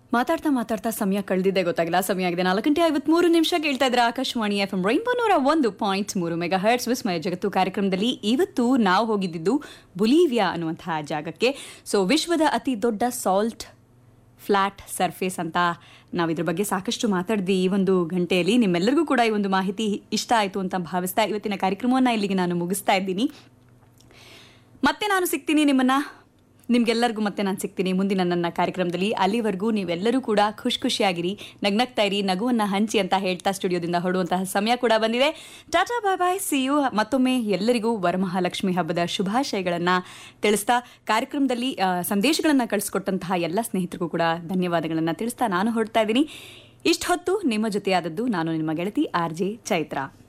ಮಾತಾಡ್ತಾ ಮಾತಾಡ್ತಾ ಸಮಯ ಕಳೆದಿದ್ದೆ ಗೊತ್ತಾಗಿಲ್ಲ ಸಮಯ ಆಗಿದೆ ನಾಲ್ಕು ಗಂಟೆ ಐವತ್ಮೂರು ನಿಮಿಷ ಕೇಳ್ತಾ ಇದ್ರೆ ಆಕಾಶವಾಣಿ ಎಫ್ ಎಂ ರೈನ್ಬೋ ನೂರ ಒಂದು ಪಾಯಿಂಟ್ ಮೂರು ಮೆಗಾ ಹರ್ಟ್ಸ್ ವಿಸ್ಮಯ ಜಗತ್ತು ಕಾರ್ಯಕ್ರಮದಲ್ಲಿ ಇವತ್ತು ನಾವು ಹೋಗಿದ್ದಿದ್ದು ಬುಲಿವಿಯಾ ಅನ್ನುವಂತಹ ಜಾಗಕ್ಕೆ ಸೊ ವಿಶ್ವದ ಅತಿ ದೊಡ್ಡ ಸಾಲ್ಟ್ ಫ್ಲಾಟ್ ಸರ್ಫೇಸ್ ಅಂತ ನಾವು ಇದ್ರ ಬಗ್ಗೆ ಸಾಕಷ್ಟು ಮಾತಾಡಿದ್ವಿ ಈ ಒಂದು ಗಂಟೆಯಲ್ಲಿ ನಿಮ್ಮೆಲ್ಲರಿಗೂ ಕೂಡ ಈ ಒಂದು ಮಾಹಿತಿ ಇಷ್ಟ ಆಯಿತು ಅಂತ ಭಾವಿಸ್ತಾ ಇವತ್ತಿನ ಕಾರ್ಯಕ್ರಮವನ್ನು ಇಲ್ಲಿಗೆ ನಾನು ಮುಗಿಸ್ತಾ ಇದ್ದೀನಿ ಮತ್ತೆ ನಾನು ಸಿಗ್ತೀನಿ ನಿಮ್ಮನ್ನ ನಿಮ್ಗೆಲ್ಲರಿಗೂ ಮತ್ತೆ ನಾನು ಸಿಗ್ತೀನಿ ಮುಂದಿನ ನನ್ನ ಕಾರ್ಯಕ್ರಮದಲ್ಲಿ ಅಲ್ಲಿವರೆಗೂ ನೀವೆಲ್ಲರೂ ಕೂಡ ಖುಷಿ ಖುಷಿಯಾಗಿರಿ ನಗ್ನಗ್ತಾ ಇರಿ ನಗುವನ್ನ ಹಂಚಿ ಅಂತ ಹೇಳ್ತಾ ಸ್ಟುಡಿಯೋದಿಂದ ಹೊರಡುವಂತಹ ಸಮಯ ಕೂಡ ಬಂದಿದೆ tata bye bye see you ಮತ್ತೊಮ್ಮೆ ಎಲ್ಲರಿಗೂ ವರಮಹಾಲಕ್ಷ್ಮಿ ಹಬ್ಬದ ಶುಭಾಶಯಗಳನ್ನ ತಿಳಿಸ್ತಾ ಕಾರ್ಯಕ್ರಮದಲ್ಲಿ ಆ, ಸಂದೇಶಗಳನ್ನ ಕಳಿಸ್ಕೊಟ್ಟಂತಹ ಎಲ್ಲ ಸ್ನೇಹಿತರಿಗೂ ಕೂಡ ಧನ್ಯವಾದಗಳನ್ನ ತಿಳಿಸ್ತಾ ನಾನು ಹೊರಡ್ತಾ ಇದ್ದೀನಿ ಇಷ್ಟು ಹೊತ್ತು ನಿಮ್ಮ ಜೊತೆಯಾದದ್ದು ನಾನು ನಿಮ್ಮ ಗೆಳತಿ ಆರ್ ಜೆ ಚೈತ್ರಾ